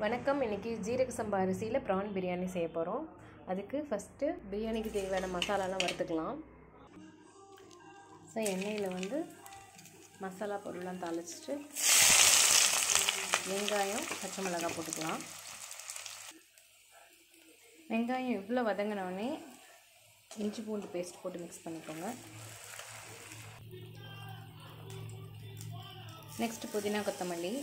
வணக்கம் இன்றைக்கி ஜீரக சம்பா அரிசியில் ப்ரான் பிரியாணி செய்ய போகிறோம் அதுக்கு ஃபஸ்ட்டு பிரியாணிக்கு தேவையான மசாலாலாம் வறுத்துக்கலாம் ஸோ எண்ணெயில் வந்து மசாலா பொருள்லாம் தாளிச்சிட்டு வெங்காயம் பச்சை மிளகாய் போட்டுக்கலாம் வெங்காயம் இவ்வளோ வதங்கினோடனே இஞ்சி பூண்டு பேஸ்ட் போட்டு மிக்ஸ் பண்ணிக்கோங்க நெக்ஸ்ட் புதினா கொத்தமல்லி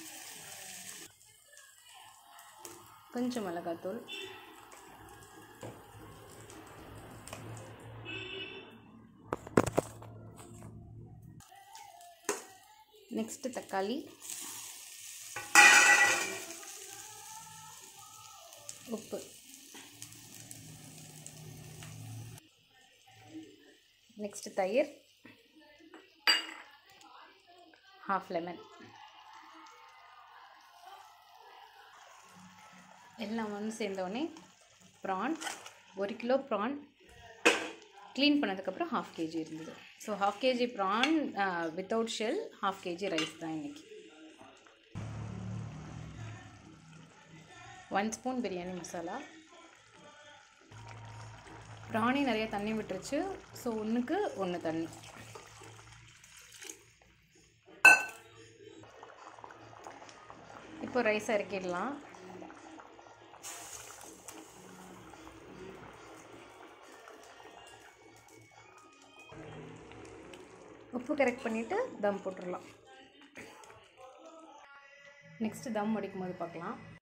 கொஞ்சம் மிளகாத்தூள் நெக்ஸ்ட்டு தக்காளி உப்பு நெக்ஸ்ட்டு தயிர் ஹாஃப் லெமன் எல்லாம் ஒன்று சேர்ந்தோடனே ப்ரான் ஒரு கிலோ ப்ரான் க்ளீன் பண்ணதுக்கப்புறம் ஹாஃப் கேஜி இருந்தது so half KG prawn without shell half KG rice தான் இன்றைக்கி ஒன் ஸ்பூன் பிரியாணி மசாலா ப்ரானே நிறைய தண்ணி விட்டுருச்சு ஸோ ஒன்றுக்கு ஒன்று தண்ணி இப்போ ரைஸ் இறக்கிடலாம் உப்பு கரெக்ட் பண்ணிவிட்டு தம் போட்டுடலாம் நெக்ஸ்ட்டு தம் அடிக்கும் போது பார்க்கலாம்